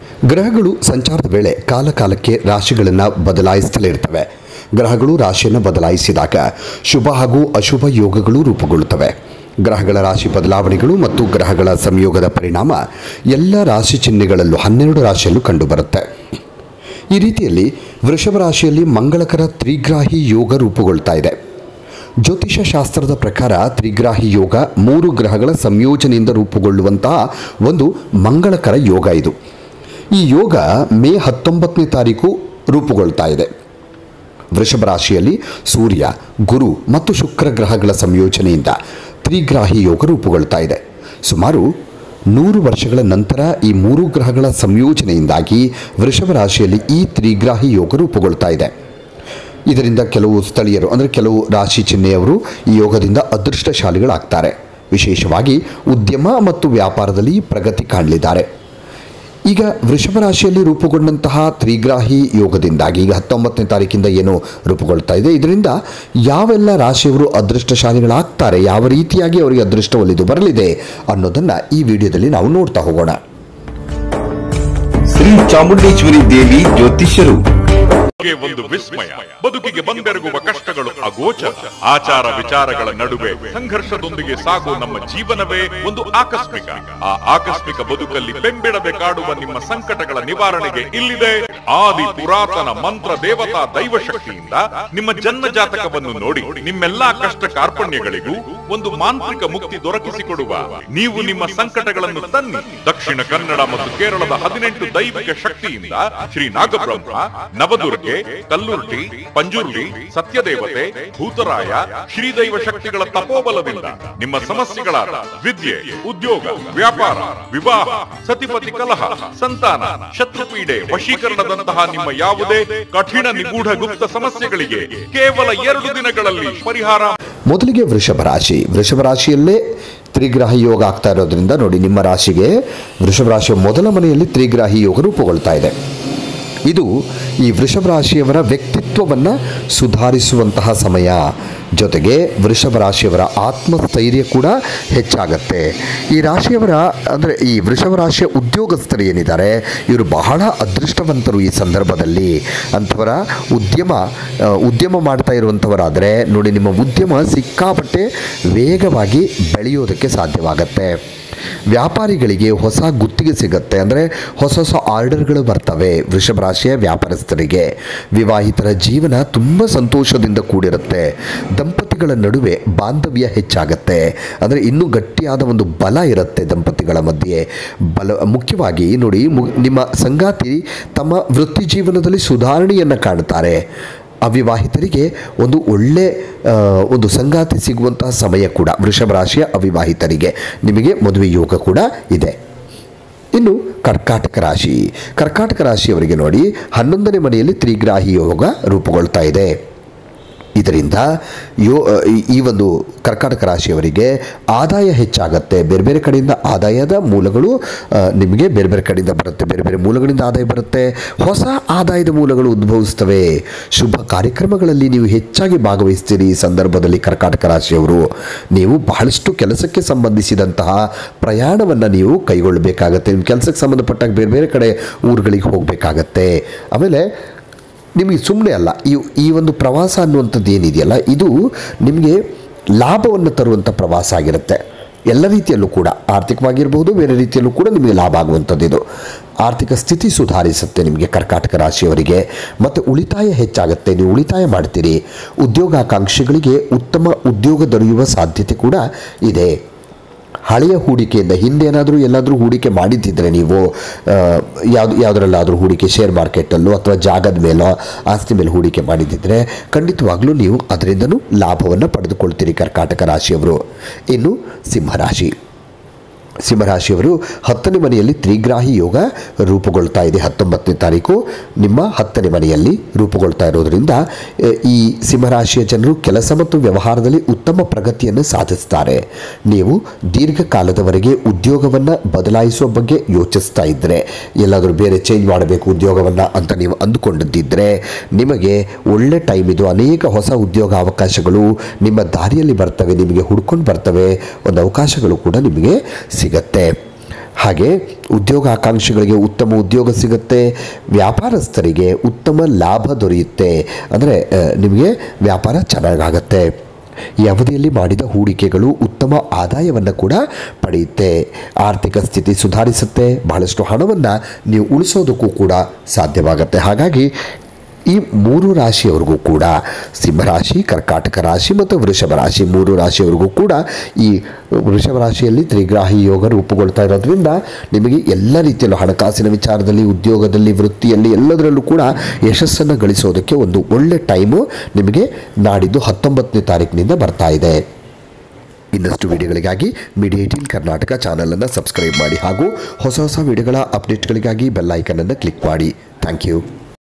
ಗ್ರಹಗಳು ಸಂಚಾರದ ವೇಳೆ ಕಾಲ ಕಾಲಕ್ಕೆ ರಾಶಿಗಳನ್ನು ಬದಲಾಯಿಸ್ತಲೇ ಇರ್ತವೆ ಗ್ರಹಗಳು ರಾಶಿಯನ್ನು ಬದಲಾಯಿಸಿದಾಗ ಶುಭ ಹಾಗೂ ಅಶುಭ ಯೋಗಗಳು ರೂಪುಗೊಳ್ಳುತ್ತವೆ ಗ್ರಹಗಳ ರಾಶಿ ಬದಲಾವಣೆಗಳು ಮತ್ತು ಗ್ರಹಗಳ ಸಂಯೋಗದ ಪರಿಣಾಮ ಎಲ್ಲ ರಾಶಿ ಚಿಹ್ನೆಗಳಲ್ಲೂ ಹನ್ನೆರಡು ರಾಶಿಯಲ್ಲೂ ಕಂಡುಬರುತ್ತೆ ಈ ರೀತಿಯಲ್ಲಿ ವೃಷಭ ರಾಶಿಯಲ್ಲಿ ಮಂಗಳಕರ ತ್ರಿಗ್ರಾಹಿ ಯೋಗ ರೂಪುಗೊಳ್ತಾ ಇದೆ ಜ್ಯೋತಿಷ ಶಾಸ್ತ್ರದ ಪ್ರಕಾರ ತ್ರಿಗ್ರಾಹಿ ಯೋಗ ಮೂರು ಗ್ರಹಗಳ ಸಂಯೋಜನೆಯಿಂದ ರೂಪುಗೊಳ್ಳುವಂತಹ ಒಂದು ಮಂಗಳಕರ ಯೋಗ ಇದು ಈ ಯೋಗ ಮೇ ಹತ್ತೊಂಬತ್ತನೇ ತಾರೀಕು ರೂಪುಗೊಳ್ತಾ ಇದೆ ವೃಷಭ ರಾಶಿಯಲ್ಲಿ ಸೂರ್ಯ ಗುರು ಮತ್ತು ಶುಕ್ರ ಗ್ರಹಗಳ ಸಂಯೋಜನೆಯಿಂದ ತ್ರಿಗ್ರಾಹಿ ಯೋಗ ರೂಪುಗೊಳ್ತಾ ಇದೆ ಸುಮಾರು ನೂರು ವರ್ಷಗಳ ನಂತರ ಈ ಮೂರು ಗ್ರಹಗಳ ಸಂಯೋಜನೆಯಿಂದಾಗಿ ವೃಷಭ ರಾಶಿಯಲ್ಲಿ ಈ ತ್ರಿಗ್ರಾಹಿ ಯೋಗ ರೂಪುಗೊಳ್ತಾ ಇದೆ ಇದರಿಂದ ಕೆಲವು ಸ್ಥಳೀಯರು ಅಂದರೆ ಕೆಲವು ರಾಶಿ ಚಿಹ್ನೆಯವರು ಈ ಯೋಗದಿಂದ ಅದೃಷ್ಟಶಾಲಿಗಳಾಗ್ತಾರೆ ವಿಶೇಷವಾಗಿ ಉದ್ಯಮ ಮತ್ತು ವ್ಯಾಪಾರದಲ್ಲಿ ಪ್ರಗತಿ ಕಾಣಲಿದ್ದಾರೆ ಈಗ ವೃಷಭ ರಾಶಿಯಲ್ಲಿ ರೂಪುಗೊಂಡಂತಹ ತ್ರಿಗ್ರಾಹಿ ಯೋಗದಿಂದಾಗಿ ಈಗ ಹತ್ತೊಂಬತ್ತನೇ ತಾರೀಕಿಂದ ಏನು ರೂಪುಗೊಳ್ತಾ ಇದೆ ಇದರಿಂದ ಯಾವೆಲ್ಲ ರಾಶಿಯವರು ಅದೃಷ್ಟಶಾಲಿಗಳಾಗ್ತಾರೆ ಯಾವ ರೀತಿಯಾಗಿ ಅವರಿಗೆ ಅದೃಷ್ಟ ಒಲಿದು ಬರಲಿದೆ ಅನ್ನೋದನ್ನು ಈ ವಿಡಿಯೋದಲ್ಲಿ ನಾವು ನೋಡ್ತಾ ಹೋಗೋಣ ಶ್ರೀ ಚಾಮುಂಡೇಶ್ವರಿ ದೇವಿ ಜ್ಯೋತಿಷ್ಯರು ಗೆ ಒಂದು ವಿಸ್ಮಯ ಬದುಕಿಗೆ ಬಂದೆರಗುವ ಕಷ್ಟಗಳು ಅಗೋಚರ ಆಚಾರ ವಿಚಾರಗಳ ನಡುವೆ ಸಂಘರ್ಷದೊಂದಿಗೆ ಸಾಗುವ ನಮ್ಮ ಜೀವನವೇ ಒಂದು ಆಕಸ್ಮಿಕ ಆ ಆಕಸ್ಮಿಕ ಬದುಕಲ್ಲಿ ಬೆಂಬಿಡದೆ ಕಾಡುವ ನಿಮ್ಮ ಸಂಕಟಗಳ ನಿವಾರಣೆಗೆ ಇಲ್ಲಿದೆ ಆದಿ ಪುರಾತನ ಮಂತ್ರ ದೇವತಾ ದೈವ ಶಕ್ತಿಯಿಂದ ನಿಮ್ಮ ಜನ್ಮ ಜಾತಕವನ್ನು ನೋಡಿ ನಿಮ್ಮೆಲ್ಲಾ ಕಷ್ಟ ಕಾರ್ಪಣ್ಯಗಳಿಗೂ ಒಂದು ಮಾಂತ್ರಿಕ ಮುಕ್ತಿ ದೊರಕಿಸಿಕೊಡುವ ನೀವು ನಿಮ್ಮ ಸಂಕಟಗಳನ್ನು ತನ್ನಿ ದಕ್ಷಿಣ ಕನ್ನಡ ಮತ್ತು ಕೇರಳದ ಹದಿನೆಂಟು ದೈವಿಕ ಶಕ್ತಿಯಿಂದ ಶ್ರೀ ನಾಗಬ್ರಹ್ಮ ನವದುರ್ಗೆ ಕಲ್ಲುರ್ಟಿ ಪಂಜುರ್ಲಿ ಸತ್ಯದೇವತೆ ಭೂತರಾಯ ಶ್ರೀದೈವ ಶಕ್ತಿಗಳ ತಪೋಬಲದಿಂದ ನಿಮ್ಮ ಸಮಸ್ಯೆಗಳಾದ ವಿದ್ಯೆ ಉದ್ಯೋಗ ವ್ಯಾಪಾರ ವಿವಾಹ ಸತಿಪತಿ ಕಲಹ ಸಂತಾನ ಶತ್ರುಪೀಡೆ ವಶೀಕರಣದಂತಹ ನಿಮ್ಮ ಯಾವುದೇ ಕಠಿಣ ನಿಗೂಢ ಗುಪ್ತ ಸಮಸ್ಯೆಗಳಿಗೆ ಕೇವಲ ಎರಡು ದಿನಗಳಲ್ಲಿ ಪರಿಹಾರ ಮೊದಲಿಗೆ ವೃಷಭ ರಾಶಿ ವೃಷಭ ರಾಶಿಯಲ್ಲೇ ತ್ರಿಗ್ರಾಹಿ ಯೋಗ ಆಗ್ತಾ ಇರೋದ್ರಿಂದ ನೋಡಿ ನಿಮ್ಮ ರಾಶಿಗೆ ವೃಷಭ ರಾಶಿಯ ಮೊದಲ ಮನೆಯಲ್ಲಿ ತ್ರಿಗ್ರಾಹಿ ಯೋಗ ರೂಪುಗೊಳ್ತಾ ಇದೆ ಇದು ಈ ವೃಷಭ ರಾಶಿಯವರ ವ್ಯಕ್ತಿತ್ವವನ್ನು ಸುಧಾರಿಸುವಂತಹ ಸಮಯ ಜೊತೆಗೆ ವೃಷಭ ರಾಶಿಯವರ ಆತ್ಮಸ್ಥೈರ್ಯ ಕೂಡ ಹೆಚ್ಚಾಗತ್ತೆ ಈ ರಾಶಿಯವರ ಅಂದರೆ ಈ ವೃಷಭ ರಾಶಿಯ ಉದ್ಯೋಗಸ್ಥರು ಏನಿದ್ದಾರೆ ಇವರು ಬಹಳ ಅದೃಷ್ಟವಂತರು ಈ ಸಂದರ್ಭದಲ್ಲಿ ಅಂಥವರ ಉದ್ಯಮ ಆ, ಉದ್ಯಮ ಮಾಡ್ತಾ ಇರುವಂಥವರಾದರೆ ನೋಡಿ ನಿಮ್ಮ ಉದ್ಯಮ ಸಿಕ್ಕಾಪಟ್ಟೆ ವೇಗವಾಗಿ ಬೆಳೆಯೋದಕ್ಕೆ ಸಾಧ್ಯವಾಗತ್ತೆ ವ್ಯಾಪಾರಿಗಳಿಗೆ ಹೊಸ ಗುತ್ತಿಗೆ ಸಿಗುತ್ತೆ ಅಂದರೆ ಹೊಸ ಹೊಸ ಆರ್ಡರ್ಗಳು ಬರ್ತವೆ ವೃಷಭ ರಾಶಿಯ ವ್ಯಾಪಾರಸ್ಥರಿಗೆ ವಿವಾಹಿತರ ಜೀವನ ತುಂಬ ಸಂತೋಷದಿಂದ ಕೂಡಿರುತ್ತೆ ದಂಪತಿಗಳ ನಡುವೆ ಬಾಂಧವ್ಯ ಹೆಚ್ಚಾಗತ್ತೆ ಅಂದರೆ ಇನ್ನೂ ಗಟ್ಟಿಯಾದ ಒಂದು ಬಲ ಇರುತ್ತೆ ದಂಪತಿಗಳ ಮಧ್ಯೆ ಬಲ ಮುಖ್ಯವಾಗಿ ನೋಡಿ ಮು- ನಿಮ್ಮ ಸಂಗಾತಿ ತಮ್ಮ ವೃತ್ತಿ ಜೀವನದಲ್ಲಿ ಸುಧಾರಣೆಯನ್ನು ಕಾಣ್ತಾರೆ ಅವಿವಾಹಿತರಿಗೆ ಒಂದು ಒಳ್ಳೆ ಆ, ಒಂದು ಸಂಗಾತಿ ಸಿಗುವಂತಹ ಸಮಯ ಕೂಡ ವೃಷಭ ರಾಶಿಯ ಅವಿವಾಹಿತರಿಗೆ ನಿಮಗೆ ಮದುವೆ ಯೋಗ ಕೂಡ ಇದೆ ಇನ್ನು ಕರ್ಕಾಟಕ ರಾಶಿ ಕರ್ಕಾಟಕ ರಾಶಿಯವರಿಗೆ ನೋಡಿ ಹನ್ನೊಂದನೇ ಮನೆಯಲ್ಲಿ ತ್ರಿಗ್ರಾಹಿ ಯೋಗ ರೂಪುಗೊಳ್ತಾ ಇದೆ ಇದರಿಂದ ಯೋ ಈ- ಈ ಒಂದು ಕರ್ಕಾಟಕ ರಾಶಿಯವರಿಗೆ ಆದಾಯ ಹೆಚ್ಚಾಗತ್ತೆ ಬೇರೆ ಬೇರೆ ಕಡೆಯಿಂದ ಆದಾಯದ ಮೂಲಗಳು ಆ, ನಿಮಗೆ ಬೇರೆ ಬೇರೆ ಕಡೆಯಿಂದ ಬರುತ್ತೆ ಬೇರೆ ಬೇರೆ ಮೂಲಗಳಿಂದ ಆದಾಯ ಬರುತ್ತೆ ಹೊಸ ಆದಾಯದ ಮೂಲಗಳು ಉದ್ಭವಿಸ್ತವೆ ಶುಭ ಕಾರ್ಯಕ್ರಮಗಳಲ್ಲಿ ನೀವು ಹೆಚ್ಚಾಗಿ ಭಾಗವಹಿಸ್ತೀರಿ ಈ ಸಂದರ್ಭದಲ್ಲಿ ಕರ್ಕಾಟಕ ರಾಶಿಯವರು ನೀವು ಬಹಳಷ್ಟು ಕೆಲಸಕ್ಕೆ ಸಂಬಂಧಿಸಿದಂತಹ ಪ್ರಯಾಣವನ್ನು ನೀವು ಕೈಗೊಳ್ಳಬೇಕಾಗತ್ತೆ ನಿಮ್ಮ ಕೆಲಸಕ್ಕೆ ಸಂಬಂಧಪಟ್ಟಾಗ ಬೇರೆ ಬೇರೆ ಕಡೆ ಊರುಗಳಿಗೆ ಹೋಗಬೇಕಾಗತ್ತೆ ಆಮೇಲೆ ನಿಮಗೆ ಸುಮ್ಮನೆ ಅಲ್ಲ ಈ ಈ ಒಂದು ಪ್ರವಾಸ ಅನ್ನುವಂಥದ್ದು ಏನಿದೆಯಲ್ಲ ಇದು ನಿಮಗೆ ಲಾಭವನ್ನು ತರುವಂಥ ಪ್ರವಾಸ ಆಗಿರುತ್ತೆ ಎಲ್ಲ ರೀತಿಯಲ್ಲೂ ಕೂಡ ಆರ್ಥಿಕವಾಗಿರ್ಬೋದು ಬೇರೆ ರೀತಿಯಲ್ಲೂ ಕೂಡ ನಿಮಗೆ ಲಾಭ ಆಗುವಂಥದ್ದು ಇದು ಆರ್ಥಿಕ ಸ್ಥಿತಿ ಸುಧಾರಿಸುತ್ತೆ ನಿಮಗೆ ಕರ್ಕಾಟಕ ರಾಶಿಯವರಿಗೆ ಮತ್ತು ಉಳಿತಾಯ ಹೆಚ್ಚಾಗುತ್ತೆ ನೀವು ಉಳಿತಾಯ ಮಾಡ್ತೀರಿ ಉದ್ಯೋಗಾಕಾಂಕ್ಷಿಗಳಿಗೆ ಉತ್ತಮ ಉದ್ಯೋಗ ದೊರೆಯುವ ಸಾಧ್ಯತೆ ಕೂಡ ಇದೆ ಹಳೆಯ ಹೂಡಿಕೆಯಿಂದ ಹಿಂದೆ ಏನಾದರೂ ಎಲ್ಲಾದರೂ ಹೂಡಿಕೆ ಮಾಡಿದ್ದಿದ್ರೆ ನೀವು ಆ, ಯಾವ್ದು ಯಾವುದರಲ್ಲಾದರೂ ಹೂಡಿಕೆ ಶೇರ್ ಮಾರ್ಕೆಟಲ್ಲೋ ಅಥವಾ ಜಾಗದ ಮೇಲೋ ಆಸ್ತಿ ಮೇಲೆ ಹೂಡಿಕೆ ಮಾಡಿದ್ದಿದ್ರೆ ಖಂಡಿತವಾಗ್ಲೂ ನೀವು ಅದರಿಂದನೂ ಲಾಭವನ್ನು ಪಡೆದುಕೊಳ್ತೀರಿ ಕರ್ಕಾಟಕ ರಾಶಿಯವರು ಇನ್ನು ಸಿಂಹರಾಶಿ ಸಿಂಹರಾಶಿಯವರು ಹತ್ತನೇ ಮನೆಯಲ್ಲಿ ತ್ರಿಗ್ರಾಹಿ ಯೋಗ ರೂಪುಗೊಳ್ತಾ ಇದೆ ಹತ್ತೊಂಬತ್ತನೇ ತಾರೀಕು ನಿಮ್ಮ ಹತ್ತನೇ ಮನೆಯಲ್ಲಿ ರೂಪುಗೊಳ್ತಾ ಇರೋದರಿಂದ ಎ, ಈ ಸಿಂಹರಾಶಿಯ ಜನರು ಕೆಲಸ ಮತ್ತು ವ್ಯವಹಾರದಲ್ಲಿ ಉತ್ತಮ ಪ್ರಗತಿಯನ್ನು ಸಾಧಿಸ್ತಾರೆ ನೀವು ದೀರ್ಘಕಾಲದವರೆಗೆ ಉದ್ಯೋಗವನ್ನು ಬದಲಾಯಿಸುವ ಬಗ್ಗೆ ಯೋಚಿಸ್ತಾ ಇದ್ದರೆ ಎಲ್ಲಾದರೂ ಬೇರೆ ಚೇಂಜ್ ಮಾಡಬೇಕು ಉದ್ಯೋಗವನ್ನು ಅಂತ ನೀವು ಅಂದುಕೊಂಡಿದ್ದಿದ್ರೆ ನಿಮಗೆ ಒಳ್ಳೆ ಟೈಮ್ ಇದು ಅನೇಕ ಹೊಸ ಉದ್ಯೋಗ ಅವಕಾಶಗಳು ನಿಮ್ಮ ದಾರಿಯಲ್ಲಿ ಬರ್ತವೆ ನಿಮಗೆ ಹುಡ್ಕೊಂಡು ಬರ್ತವೆ ಒಂದು ಅವಕಾಶಗಳು ಕೂಡ ನಿಮಗೆ ಸಿಗತ್ತೆ ಹಾಗೆ ಉದ್ಯೋಗ ಆಕಾಂಕ್ಷಿಗಳಿಗೆ ಉತ್ತಮ ಉದ್ಯೋಗ ಸಿಗುತ್ತೆ ವ್ಯಾಪಾರಸ್ಥರಿಗೆ ಉತ್ತಮ ಲಾಭ ದೊರೆಯುತ್ತೆ ಅಂದರೆ ನಿಮಗೆ ವ್ಯಾಪಾರ ಚೆನ್ನಾಗಾಗತ್ತೆ ಈ ಅವಧಿಯಲ್ಲಿ ಮಾಡಿದ ಹೂಡಿಕೆಗಳು ಉತ್ತಮ ಆದಾಯವನ್ನು ಕೂಡ ಪಡೆಯುತ್ತೆ ಆರ್ಥಿಕ ಸ್ಥಿತಿ ಸುಧಾರಿಸುತ್ತೆ ಬಹಳಷ್ಟು ಹಣವನ್ನು ನೀವು ಉಳಿಸೋದಕ್ಕೂ ಕೂಡ ಸಾಧ್ಯವಾಗುತ್ತೆ ಹಾಗಾಗಿ ಈ ಮೂರು ರಾಶಿಯವರಿಗೂ ಕೂಡ ಸಿಂಹರಾಶಿ ಕರ್ಕಾಟಕ ರಾಶಿ ಮತ್ತು ವೃಷಭ ರಾಶಿ ಮೂರು ರಾಶಿಯವರಿಗೂ ಕೂಡ ಈ ವೃಷಭ ರಾಶಿಯಲ್ಲಿ ತ್ರಿಗ್ರಾಹಿ ಯೋಗ ರೂಪುಗೊಳ್ತಾ ಇರೋದ್ರಿಂದ ನಿಮಗೆ ಎಲ್ಲ ರೀತಿಯಲ್ಲೂ ಹಣಕಾಸಿನ ವಿಚಾರದಲ್ಲಿ ಉದ್ಯೋಗದಲ್ಲಿ ವೃತ್ತಿಯಲ್ಲಿ ಎಲ್ಲದರಲ್ಲೂ ಕೂಡ ಯಶಸ್ಸನ್ನು ಗಳಿಸೋದಕ್ಕೆ ಒಂದು ಒಳ್ಳೆ ಟೈಮು ನಿಮಗೆ ನಾಡಿದ್ದು ಹತ್ತೊಂಬತ್ತನೇ ತಾರೀಕಿನಿಂದ ಬರ್ತಾ ಇದೆ ಇನ್ನಷ್ಟು ವಿಡಿಯೋಗಳಿಗಾಗಿ ಮೀಡಿಯಾ ಏಟೀನ್ ಕರ್ನಾಟಕ ಚಾನಲನ್ನು ಸಬ್ಸ್ಕ್ರೈಬ್ ಮಾಡಿ ಹಾಗೂ ಹೊಸ ಹೊಸ ವಿಡಿಯೋಗಳ ಅಪ್ಡೇಟ್ಗಳಿಗಾಗಿ ಬೆಲ್ ಐಕನನ್ನು ಕ್ಲಿಕ್ ಮಾಡಿ ಥ್ಯಾಂಕ್ ಯು